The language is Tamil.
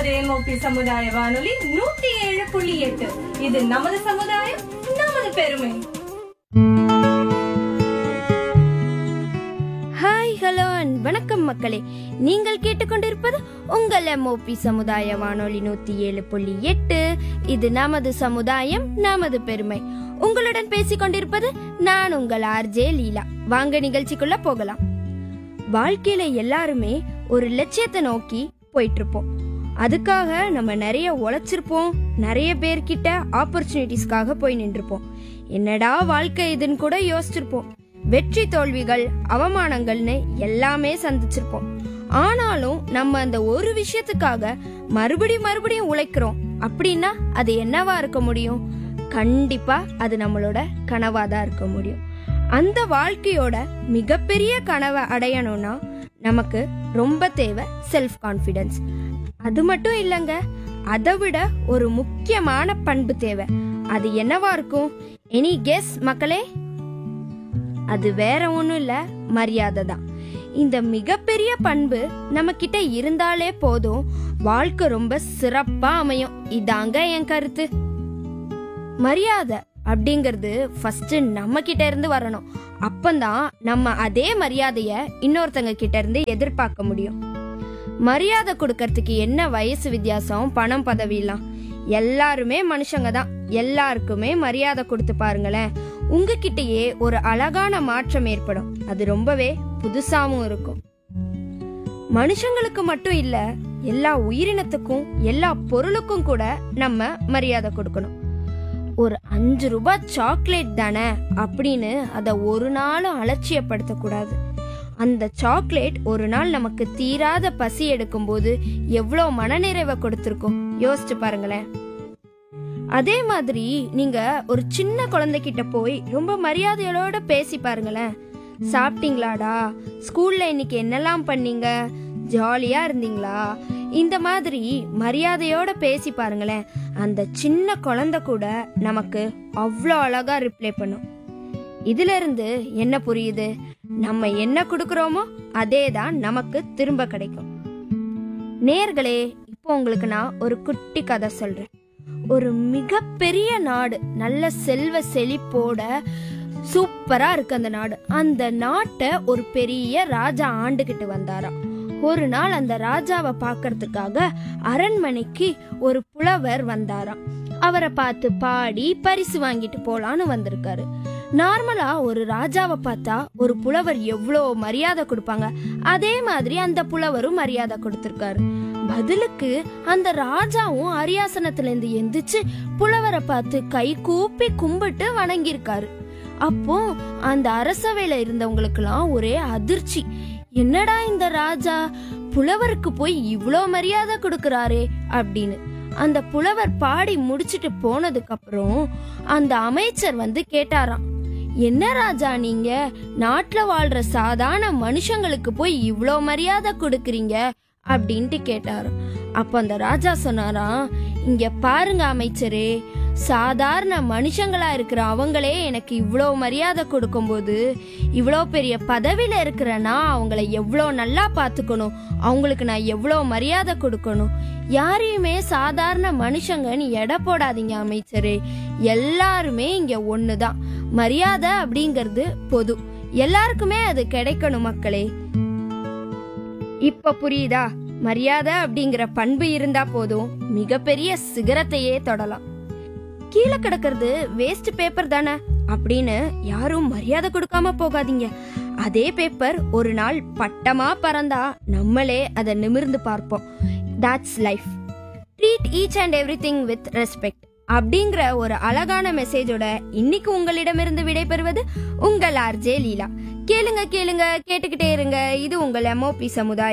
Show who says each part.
Speaker 1: எம்ஓபி சமுதாய வானொலி நூத்தி ஏழு புள்ளி எட்டு இது நமது சமுதாயம் நமது பெருமை
Speaker 2: ஹாய் ஹலோ அண்ட் வணக்கம் மக்களே நீங்கள் கேட்டுக்கொண்டிருப்பது உங்கள் எம்ஓபி சமுதாய வானொலி நூத்தி ஏழு புள்ளி எட்டு இது நமது சமுதாயம் நமது பெருமை உங்களுடன் பேசிக் கொண்டிருப்பது நான் உங்கள் ஆர்ஜே லீலா வாங்க நிகழ்ச்சிக்குள்ள போகலாம் வாழ்க்கையில எல்லாருமே ஒரு லட்சியத்தை நோக்கி போயிட்டு இருப்போம் அதுக்காக நம்ம நிறைய உழைச்சிருப்போம் நிறைய பேர்கிட்ட ஆப்பர்ச்சுனிட்டிஸ்க்காக போய் நின்றுப்போம் என்னடா வாழ்க்கை இதுன்னு கூட யோசிச்சிருப்போம் வெற்றி தோல்விகள் அவமானங்கள்னு எல்லாமே சந்திச்சிருப்போம் ஆனாலும் நம்ம அந்த ஒரு விஷயத்துக்காக மறுபடியும் மறுபடியும் உழைக்கிறோம் அப்படின்னா அது என்னவா இருக்க முடியும் கண்டிப்பா அது நம்மளோட கனவா தான் இருக்க முடியும் அந்த வாழ்க்கையோட மிகப்பெரிய கனவை அடையணும்னா நமக்கு ரொம்ப தேவை செல்ஃப் கான்ஃபிடன்ஸ் அது மட்டும் இல்லைங்க அதை விட ஒரு முக்கியமான பண்பு தேவை அது என்னவா இருக்கும் எனி கெஸ் மக்களே அது வேற ஒன்றும் இல்லை மரியாதை தான் இந்த மிகப்பெரிய பண்பு நம்ம கிட்ட இருந்தாலே போதும் வாழ்க்கை ரொம்ப சிறப்பா அமையும் இதாங்க என் கருத்து மரியாதை அப்படிங்கிறது ஃபர்ஸ்ட் நம்ம கிட்ட இருந்து வரணும் அப்பந்தான் நம்ம அதே மரியாதைய இன்னொருத்தங்க கிட்ட இருந்து எதிர்பார்க்க முடியும் மரியாதை கொடுக்கறதுக்கு என்ன வயசு வித்தியாசம் பணம் பதவியெல்லாம் எல்லாருமே மனுஷங்க தான் எல்லாருக்குமே மரியாதை கொடுத்து பாருங்களேன் உங்ககிட்டயே ஒரு அழகான மாற்றம் ஏற்படும் அது ரொம்பவே புதுசாவும் இருக்கும் மனுஷங்களுக்கு மட்டும் இல்ல எல்லா உயிரினத்துக்கும் எல்லா பொருளுக்கும் கூட நம்ம மரியாதை கொடுக்கணும் ஒரு அஞ்சு ரூபாய் சாக்லேட் தானே அப்படின்னு அதை ஒரு நாளும் அலட்சியப்படுத்த கூடாது அந்த சாக்லேட் ஒரு நாள் நமக்கு தீராத பசி எடுக்கும்போது எவ்வளோ மனநிறைவை கொடுத்துருக்கும் யோசிச்சு பாருங்களேன் அதே மாதிரி நீங்க ஒரு சின்ன குழந்தைகிட்ட போய் ரொம்ப மரியாதையோட பேசி பாருங்களேன் சாப்பிட்டீங்களாடா ஸ்கூல்ல இன்னைக்கு என்னெல்லாம் பண்ணீங்க ஜாலியா இருந்தீங்களா இந்த மாதிரி மரியாதையோட பேசி பாருங்களேன் அந்த சின்ன குழந்தை கூட நமக்கு அவ்வளோ அழகா ரிப்ளை பண்ணும் இதுல இருந்து என்ன புரியுது நம்ம என்ன கொடுக்கறோமோ அதே தான் நமக்கு திரும்ப கிடைக்கும் நேர்களே இப்போ உங்களுக்கு நான் ஒரு குட்டி கதை சொல்றேன் ஒரு மிகப்பெரிய நாடு நல்ல செல்வ செழிப்போட சூப்பரா இருக்கு அந்த நாடு அந்த நாட்டை ஒரு பெரிய ராஜா ஆண்டுகிட்டு வந்தாராம் ஒரு நாள் அந்த ராஜாவை பார்க்கறதுக்காக அரண்மனைக்கு ஒரு புலவர் வந்தாராம் அவரை பார்த்து பாடி பரிசு வாங்கிட்டு போலான்னு வந்திருக்காரு நார்மலா ஒரு ராஜாவை பார்த்தா ஒரு புலவர் எவ்வளோ மரியாதை கொடுப்பாங்க அதே மாதிரி அந்த புலவரும் மரியாதை கொடுத்திருக்காரு பதிலுக்கு அந்த ராஜாவும் அரியாசனத்துல இருந்து எந்திரிச்சு புலவரை பார்த்து கை கூப்பி கும்பிட்டு வணங்கியிருக்காரு அப்போ அந்த அரசவையில இருந்தவங்களுக்கெல்லாம் ஒரே அதிர்ச்சி என்னடா இந்த ராஜா புலவருக்கு போய் இவ்ளோ மரியாதை கொடுக்கறாரே அப்படின்னு அந்த புலவர் பாடி முடிச்சிட்டு போனதுக்கு அப்புறம் அந்த அமைச்சர் வந்து கேட்டாராம் என்ன ராஜா நீங்க நாட்டுல வாழ்ற சாதாரண மனுஷங்களுக்கு போய் இவ்ளோ மரியாதை கொடுக்கறீங்க அப்படின்ட்டு கேட்டாராம் அப்ப அந்த ராஜா சொன்னாராம் இங்க பாருங்க அமைச்சரே சாதாரண மனுஷங்களா இருக்கிற அவங்களே எனக்கு இவ்வளோ மரியாதை கொடுக்கும்போது இவ்வளோ பெரிய பதவியில இருக்கிற நான் அவங்கள எவ்வளோ நல்லா பார்த்துக்கணும் அவங்களுக்கு நான் எவ்வளோ மரியாதை கொடுக்கணும் யாரையுமே சாதாரண மனுஷங்கன்னு எடை போடாதீங்க அமைச்சரே எல்லாருமே இங்க ஒண்ணுதான் மரியாதை அப்படிங்கிறது பொது எல்லாருக்குமே அது கிடைக்கணும் மக்களே இப்ப புரியுதா மரியாதை அப்படிங்கிற பண்பு இருந்தா போதும் மிகப்பெரிய சிகரத்தையே தொடலாம் கீழே கிடக்கிறது வேஸ்ட் பேப்பர் தானே அப்படின்னு யாரும் மரியாதை கொடுக்காம போகாதீங்க அதே பேப்பர் ஒரு நாள் பட்டமா பறந்தா நம்மளே அதை நிமிர்ந்து பார்ப்போம் that's life treat each and everything with respect அப்படிங்கிற ஒரு அழகான மெசேஜோட இன்னைக்கு உங்களிடமிருந்து விடைபெறுவது உங்கள் ஆர்ஜே லீலா கேளுங்க கேளுங்க கேட்டுக்கிட்டே இருங்க இது உங்கள் எம்ஓபி சமுதாயம்